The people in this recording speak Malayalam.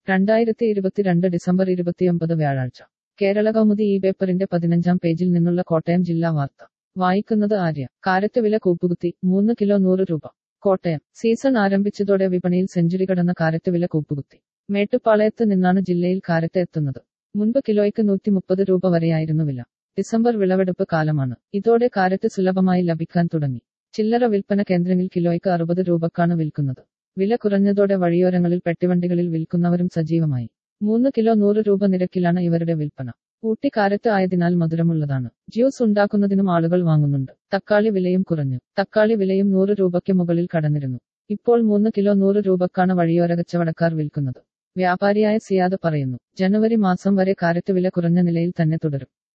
രണ്ടായിരത്തി ഇരുപത്തിരണ്ട് ഡിസംബർ ഇരുപത്തിയൊമ്പത് വ്യാഴാഴ്ച കേരള കൗമുദി ഈ പേപ്പറിന്റെ പതിനഞ്ചാം പേജിൽ നിന്നുള്ള കോട്ടയം ജില്ലാ വാർത്ത വായിക്കുന്നത് ആര്യ കാരറ്റ് വില കൂപ്പുകുത്തി മൂന്ന് കിലോ നൂറ് രൂപ കോട്ടയം സീസൺ ആരംഭിച്ചതോടെ വിപണിയിൽ സെഞ്ചുറി കടന്ന കാരറ്റ് വില കൂപ്പുകുത്തി മേട്ടുപ്പാളയത്ത് നിന്നാണ് ജില്ലയിൽ കാരറ്റ് എത്തുന്നത് മുൻപ് കിലോയ്ക്ക് നൂറ്റി മുപ്പത് രൂപ വരെയായിരുന്നു വില ഡിസംബർ വിളവെടുപ്പ് കാലമാണ് ഇതോടെ കാരറ്റ് സുലഭമായി ലഭിക്കാൻ തുടങ്ങി ചില്ലറ വിൽപ്പന കേന്ദ്രങ്ങളിൽ കിലോയ്ക്ക് അറുപത് രൂപക്കാണ് വിൽക്കുന്നത് വില കുറഞ്ഞതോടെ വഴിയോരങ്ങളിൽ പെട്ടിവണ്ടികളിൽ വിൽക്കുന്നവരും സജീവമായി മൂന്ന് കിലോ നൂറ് രൂപ നിരക്കിലാണ് ഇവരുടെ വിൽപ്പന ഊട്ടി കാരറ്റ് ആയതിനാൽ മധുരമുള്ളതാണ് ജ്യൂസ് ഉണ്ടാക്കുന്നതിനും ആളുകൾ വാങ്ങുന്നുണ്ട് തക്കാളി വിലയും കുറഞ്ഞു തക്കാളി വിലയും നൂറ് രൂപയ്ക്ക് മുകളിൽ കടന്നിരുന്നു ഇപ്പോൾ മൂന്ന് കിലോ നൂറ് രൂപക്കാണ് വഴിയോര കച്ചവടക്കാർ വിൽക്കുന്നത് വ്യാപാരിയായ സിയാദ് പറയുന്നു ജനുവരി മാസം വരെ കാരറ്റ് വില കുറഞ്ഞ നിലയിൽ തന്നെ തുടരും